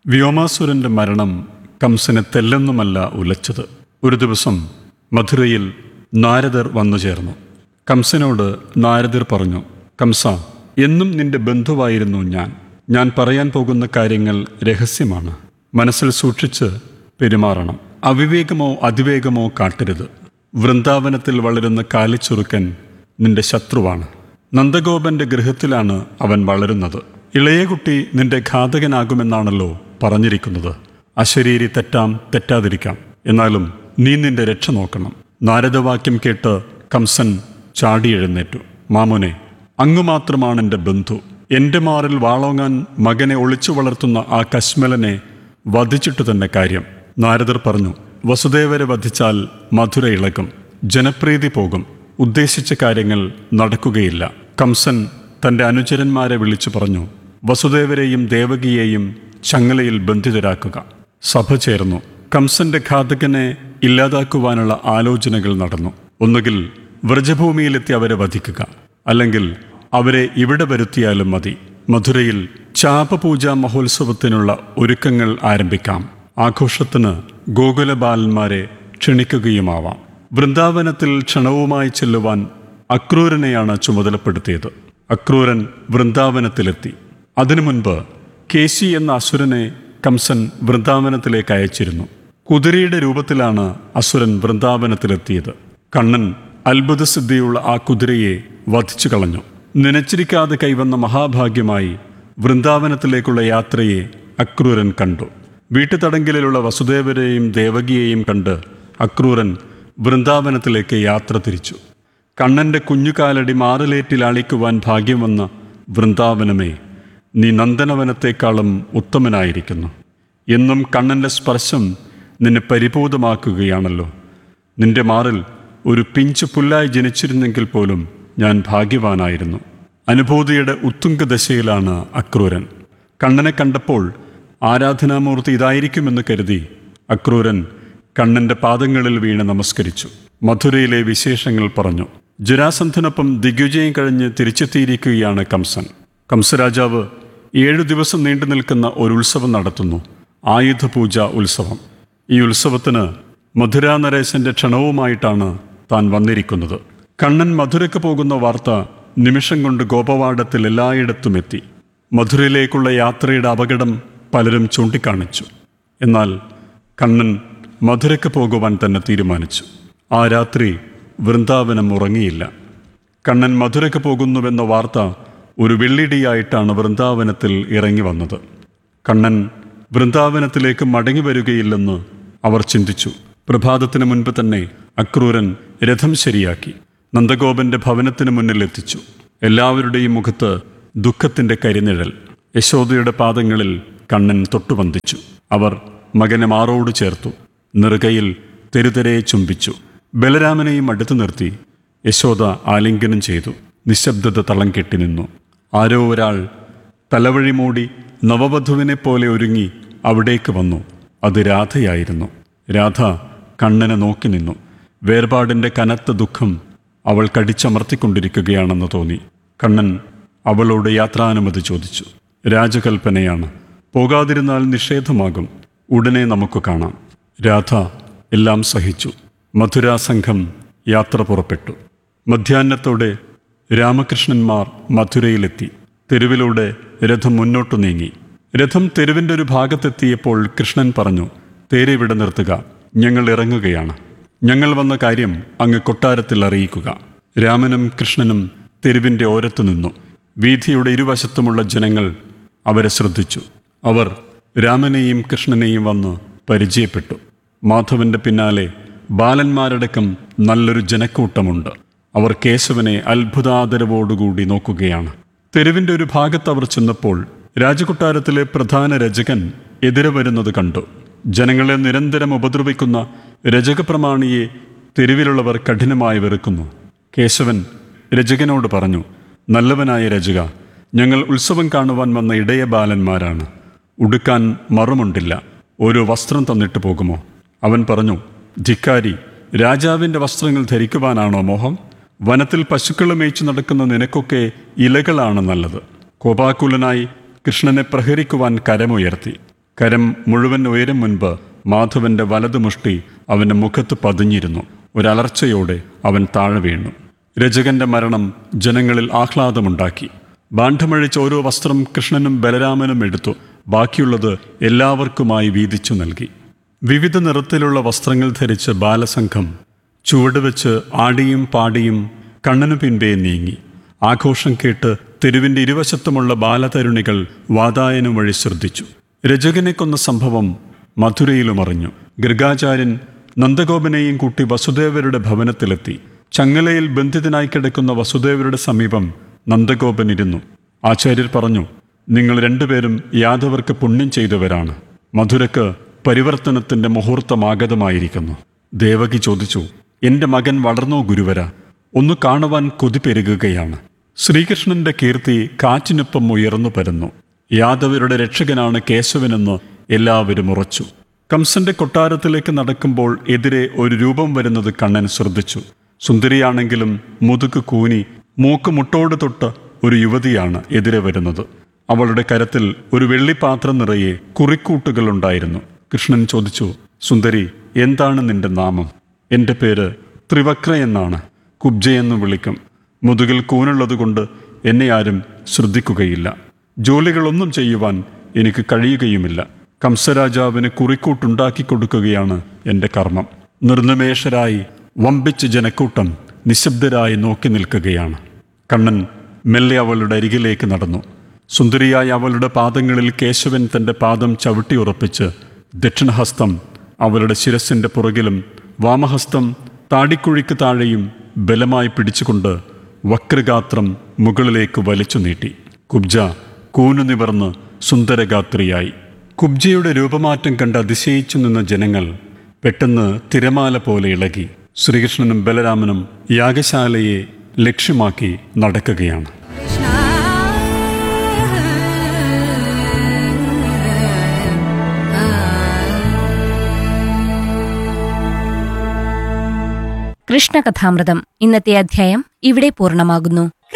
വ്യോമാസുരന്റെ മരണം കംസനെ തെല്ലൊന്നുമല്ല ഉലച്ചത് ഒരു ദിവസം മധുരയിൽ നാരദർ വന്നു ചേർന്നു കംസനോട് നാരദർ പറഞ്ഞു കംസ എന്നും നിന്റെ ബന്ധുവായിരുന്നു ഞാൻ ഞാൻ പറയാൻ പോകുന്ന കാര്യങ്ങൾ രഹസ്യമാണ് മനസ്സിൽ സൂക്ഷിച്ച് പെരുമാറണം അവിവേകമോ അതിവേഗമോ കാട്ടരുത് വൃന്ദാവനത്തിൽ വളരുന്ന കാലിച്ചുറുക്കൻ നിന്റെ ശത്രുവാണ് നന്ദഗോപന്റെ ഗൃഹത്തിലാണ് അവൻ വളരുന്നത് ഇളയ കുട്ടി നിന്റെ ഘാതകനാകുമെന്നാണല്ലോ പറഞ്ഞിരിക്കുന്നത് അശരീരി തെറ്റാം തെറ്റാതിരിക്കാം എന്നാലും നീ നിന്റെ രക്ഷ നോക്കണം നാരദവാക്യം കേട്ട് കംസൻ ചാടി എഴുന്നേറ്റു മാമോനെ അങ്ങു മാത്രമാണ് എൻ്റെ ബന്ധു എൻ്റെ മാറിൽ വാളോങ്ങാൻ മകനെ ഒളിച്ചു വളർത്തുന്ന ആ കശ്മലനെ വധിച്ചിട്ടു തന്നെ കാര്യം നാരദർ പറഞ്ഞു വസുദേവരെ വധിച്ചാൽ മധുര ഇളകും ജനപ്രീതി പോകും ഉദ്ദേശിച്ച കാര്യങ്ങൾ നടക്കുകയില്ല കംസൻ തന്റെ അനുചരന്മാരെ വിളിച്ചു പറഞ്ഞു വസുദേവരെയും ദേവകിയെയും ചങ്ങലയിൽ ബന്ധിതരാക്കുക സഭ ചേർന്നു കംസന്റെ ഘാതകനെ ഇല്ലാതാക്കുവാനുള്ള ആലോചനകൾ നടന്നു ഒന്നുകിൽ വ്രജഭൂമിയിലെത്തി അവരെ വധിക്കുക അല്ലെങ്കിൽ അവരെ ഇവിടെ വരുത്തിയാലും മതി മധുരയിൽ ചാപപൂജാ മഹോത്സവത്തിനുള്ള ഒരുക്കങ്ങൾ ആരംഭിക്കാം ആഘോഷത്തിന് ഗോകുലബാലന്മാരെ ക്ഷണിക്കുകയുമാവാം വൃന്ദാവനത്തിൽ ക്ഷണവുമായി ചെല്ലുവാൻ അക്രൂരനെയാണ് ചുമതലപ്പെടുത്തിയത് അക്രൂരൻ വൃന്ദാവനത്തിലെത്തി അതിനു മുൻപ് കേശി എന്ന അസുരനെ കംസൻ വൃന്ദാവനത്തിലേക്ക് അയച്ചിരുന്നു കുതിരയുടെ രൂപത്തിലാണ് അസുരൻ വൃന്ദാവനത്തിലെത്തിയത് കണ്ണൻ അത്ഭുതസിദ്ധിയുള്ള ആ കുതിരയെ വധിച്ചു കളഞ്ഞു നനച്ചിരിക്കാതെ കൈവന്ന മഹാഭാഗ്യമായി വൃന്ദാവനത്തിലേക്കുള്ള യാത്രയെ അക്രൂരൻ കണ്ടു വീട്ടുതടങ്കലിലുള്ള വസുദേവരെയും ദേവകിയെയും കണ്ട് അക്രൂരൻ വൃന്ദാവനത്തിലേക്ക് യാത്ര തിരിച്ചു കണ്ണന്റെ കുഞ്ഞുകാലടി മാറിലേറ്റിൽ അളിക്കുവാൻ ഭാഗ്യം വന്ന വൃന്ദാവനമേ നീ നന്ദനവനത്തെക്കാളും ഉത്തമനായിരിക്കുന്നു എന്നും കണ്ണന്റെ സ്പർശം നിന്നെ പരിപൂതമാക്കുകയാണല്ലോ നിന്റെ മാറിൽ ഒരു പിഞ്ചു പുല്ലായി ജനിച്ചിരുന്നെങ്കിൽ പോലും ഞാൻ ഭാഗ്യവാനായിരുന്നു അനുഭൂതിയുടെ ഉത്തുംഗദശയിലാണ് അക്രൂരൻ കണ്ണനെ കണ്ടപ്പോൾ ആരാധനാമൂർത്തി ഇതായിരിക്കുമെന്ന് കരുതി അക്രൂരൻ കണ്ണന്റെ പാദങ്ങളിൽ വീണ് നമസ്കരിച്ചു മധുരയിലെ വിശേഷങ്ങൾ പറഞ്ഞു ജരാസന്ധനൊപ്പം ദിഗ്വിജയം കഴിഞ്ഞ് തിരിച്ചെത്തിയിരിക്കുകയാണ് കംസൻ കംസരാജാവ് ഏഴു ദിവസം നീണ്ടു നിൽക്കുന്ന ഒരു ഉത്സവം നടത്തുന്നു ആയുധപൂജ ഉത്സവം ഈ ഉത്സവത്തിന് മധുരാ നരേശന്റെ ക്ഷണവുമായിട്ടാണ് താൻ വന്നിരിക്കുന്നത് കണ്ണൻ മധുരയ്ക്ക് പോകുന്ന വാർത്ത നിമിഷം കൊണ്ട് ഗോപവാഡത്തിൽ എല്ലായിടത്തും എത്തി മധുരയിലേക്കുള്ള യാത്രയുടെ അപകടം പലരും ചൂണ്ടിക്കാണിച്ചു എന്നാൽ കണ്ണൻ മധുരയ്ക്ക് പോകുവാൻ തന്നെ തീരുമാനിച്ചു ആ രാത്രി വൃന്ദാവനം ഉറങ്ങിയില്ല കണ്ണൻ മധുരയ്ക്ക് പോകുന്നുവെന്ന വാർത്ത ഒരു വെള്ളിടിയായിട്ടാണ് വൃന്ദാവനത്തിൽ ഇറങ്ങി വന്നത് കണ്ണൻ വൃന്ദാവനത്തിലേക്ക് മടങ്ങി വരികയില്ലെന്ന് അവർ ചിന്തിച്ചു പ്രഭാതത്തിന് മുൻപ് തന്നെ അക്രൂരൻ രഥം ശരിയാക്കി നന്ദഗോപന്റെ ഭവനത്തിന് മുന്നിൽ എത്തിച്ചു എല്ലാവരുടെയും മുഖത്ത് ദുഃഖത്തിന്റെ കരിനിഴൽ യശോദയുടെ പാദങ്ങളിൽ കണ്ണൻ തൊട്ടുവന്ദിച്ചു അവർ മകനെ മാറോട് ചേർത്തു നെറുകയിൽ തെരുതെരെ ചുംബിച്ചു ബലരാമനെയും അടുത്തു നിർത്തി യശോദ ആലിംഗനം ചെയ്തു നിശബ്ദത തളം കെട്ടി നിന്നു ആരോ ഒരാൾ തലവഴി മൂടി നവവധുവിനെ പോലെ ഒരുങ്ങി അവിടേക്ക് വന്നു അത് രാധയായിരുന്നു രാധ കണ്ണനെ നോക്കി നിന്നു വേർപാടിൻ്റെ കനത്ത ദുഃഖം അവൾ കടിച്ചമർത്തിക്കൊണ്ടിരിക്കുകയാണെന്ന് തോന്നി കണ്ണൻ അവളോട് യാത്രാനുമതി ചോദിച്ചു രാജകൽപ്പനയാണ് പോകാതിരുന്നാൽ നിഷേധമാകും ഉടനെ നമുക്ക് കാണാം രാധ എല്ലാം സഹിച്ചു മധുരാ സംഘം യാത്ര പുറപ്പെട്ടു മധ്യാഹ്നത്തോടെ രാമകൃഷ്ണന്മാർ മധുരയിലെത്തി തെരുവിലൂടെ രഥം മുന്നോട്ടു നീങ്ങി രഥം തെരുവിൻ്റെ ഒരു ഭാഗത്തെത്തിയപ്പോൾ കൃഷ്ണൻ പറഞ്ഞു തേരിവിടെ നിർത്തുക ഞങ്ങൾ ഇറങ്ങുകയാണ് ഞങ്ങൾ വന്ന കാര്യം അങ്ങ് കൊട്ടാരത്തിൽ അറിയിക്കുക രാമനും കൃഷ്ണനും തെരുവിൻ്റെ ഓരത്തു നിന്നു വീഥിയുടെ ഇരുവശത്തുമുള്ള ജനങ്ങൾ അവരെ ശ്രദ്ധിച്ചു അവർ രാമനെയും കൃഷ്ണനെയും വന്ന് പരിചയപ്പെട്ടു മാധവന്റെ പിന്നാലെ ബാലന്മാരടക്കം നല്ലൊരു ജനക്കൂട്ടമുണ്ട് അവർ കേശവനെ അത്ഭുതാദരവോടുകൂടി നോക്കുകയാണ് തെരുവിന്റെ ഒരു ഭാഗത്ത് അവർ ചെന്നപ്പോൾ രാജകൊട്ടാരത്തിലെ പ്രധാന രചകൻ എതിരെ വരുന്നത് കണ്ടു ജനങ്ങളെ നിരന്തരം ഉപദ്രവിക്കുന്ന രചകപ്രമാണിയെ തെരുവിലുള്ളവർ കഠിനമായി വെറുക്കുന്നു കേശവൻ രചകനോട് പറഞ്ഞു നല്ലവനായ രചക ഞങ്ങൾ ഉത്സവം കാണുവാൻ വന്ന ഇടയ ബാലന്മാരാണ് ഉടുക്കാൻ മറുമുണ്ടില്ല ഓരോ വസ്ത്രം തന്നിട്ട് പോകുമോ അവൻ പറഞ്ഞു ധിക്കാരി രാജാവിൻ്റെ വസ്ത്രങ്ങൾ ധരിക്കുവാനാണോ മോഹം വനത്തിൽ പശുക്കളെ മേയിച്ചു നടക്കുന്ന നിനക്കൊക്കെ ഇലകളാണ് നല്ലത് കോപാകുലനായി കൃഷ്ണനെ പ്രഹരിക്കുവാൻ കരമുയർത്തി കരം മുഴുവൻ ഉയരും മുൻപ് മാധവന്റെ വലതുമുഷ്ടി അവന്റെ മുഖത്ത് പതിഞ്ഞിരുന്നു ഒരലർച്ചയോടെ അവൻ താഴെ വീണു രചകന്റെ മരണം ജനങ്ങളിൽ ആഹ്ലാദമുണ്ടാക്കി ബാണ്ഡമഴിച്ച് ഓരോ വസ്ത്രം കൃഷ്ണനും ബലരാമനും എടുത്തു ബാക്കിയുള്ളത് എല്ലാവർക്കുമായി വീതിച്ചു നൽകി വിവിധ നിറത്തിലുള്ള വസ്ത്രങ്ങൾ ധരിച്ച് ബാലസംഘം ചുവടുവെച്ച് ആടിയും പാടിയും കണ്ണനു പിൻപേ നീങ്ങി ആഘോഷം കേട്ട് തെരുവിന്റെ ഇരുവശത്തുമുള്ള ബാലതരുണികൾ വാതായനം വഴി ശ്രദ്ധിച്ചു രജകനെ കൊന്ന സംഭവം മധുരയിലും അറിഞ്ഞു ഗൃഗാചാര്യൻ നന്ദഗോപനെയും കൂട്ടി വസുദേവരുടെ ഭവനത്തിലെത്തി ചങ്ങലയിൽ ബന്ധിതനായി കിടക്കുന്ന വസുദേവരുടെ സമീപം നന്ദഗോപൻ ഇരുന്നു ആചാര്യർ പറഞ്ഞു നിങ്ങൾ രണ്ടുപേരും യാദവർക്ക് പുണ്യം ചെയ്തവരാണ് മധുരക്ക് പരിവർത്തനത്തിന്റെ മുഹൂർത്തമാഗതമായിരിക്കുന്നു ദേവകി ചോദിച്ചു എന്റെ മകൻ വളർന്നോ ഗുരുവര ഒന്ന് കാണുവാൻ കൊതി പെരുകുകയാണ് ശ്രീകൃഷ്ണന്റെ കീർത്തി കാറ്റിനൊപ്പം ഉയർന്നു പരന്നു യാദവരുടെ രക്ഷകനാണ് കേശവനെന്ന് എല്ലാവരും ഉറച്ചു കംസന്റെ കൊട്ടാരത്തിലേക്ക് നടക്കുമ്പോൾ എതിരെ ഒരു രൂപം വരുന്നത് കണ്ണൻ ശ്രദ്ധിച്ചു സുന്ദരിയാണെങ്കിലും മുതുക് കൂനി മൂക്ക് മുട്ടോട് തൊട്ട് ഒരു യുവതിയാണ് എതിരെ വരുന്നത് അവളുടെ കരത്തിൽ ഒരു വെള്ളിപ്പാത്രം നിറയെ കുറിക്കൂട്ടുകൾ ഉണ്ടായിരുന്നു കൃഷ്ണൻ ചോദിച്ചു സുന്ദരി എന്താണ് നിന്റെ നാമം എൻ്റെ പേര് ത്രിവക്ര എന്നാണ് കുബ്ജയെന്ന് വിളിക്കും മുതുകിൽ കൂനുള്ളതുകൊണ്ട് എന്നെ ആരും ശ്രദ്ധിക്കുകയില്ല ജോലികളൊന്നും ചെയ്യുവാൻ എനിക്ക് കഴിയുകയുമില്ല കംസരാജാവിന് കുറിക്കൂട്ടുണ്ടാക്കി കൊടുക്കുകയാണ് എൻ്റെ കർമ്മം നിർനിമേഷരായി വമ്പിച്ച ജനക്കൂട്ടം നിശബ്ദരായി നോക്കി നിൽക്കുകയാണ് കണ്ണൻ മെല്ലെ അവളുടെ അരികിലേക്ക് നടന്നു സുന്ദരിയായ അവളുടെ പാദങ്ങളിൽ കേശവൻ തൻ്റെ പാദം ചവിട്ടിയുറപ്പിച്ച് ദക്ഷിണഹസ്തം അവളുടെ ശിരസിൻ്റെ പുറകിലും വാമഹസ്തം താടിക്കുഴിക്ക് താഴെയും ബലമായി പിടിച്ചുകൊണ്ട് വക്രഗാത്രം മുകളിലേക്ക് വലിച്ചു നീട്ടി കുബ്ജ കൂനു നിവർന്ന് സുന്ദരഗാത്രിയായി കുബ്ജയുടെ രൂപമാറ്റം കണ്ട് അതിശയിച്ചു നിന്ന ജനങ്ങൾ പെട്ടെന്ന് തിരമാല പോലെ ഇളകി ശ്രീകൃഷ്ണനും ബലരാമനും യാഗശാലയെ ലക്ഷ്യമാക്കി നടക്കുകയാണ് കൃഷ്ണകഥാമൃതം ഇന്നത്തെ അധ്യായം ഇവിടെ പൂർണ്ണമാകുന്നു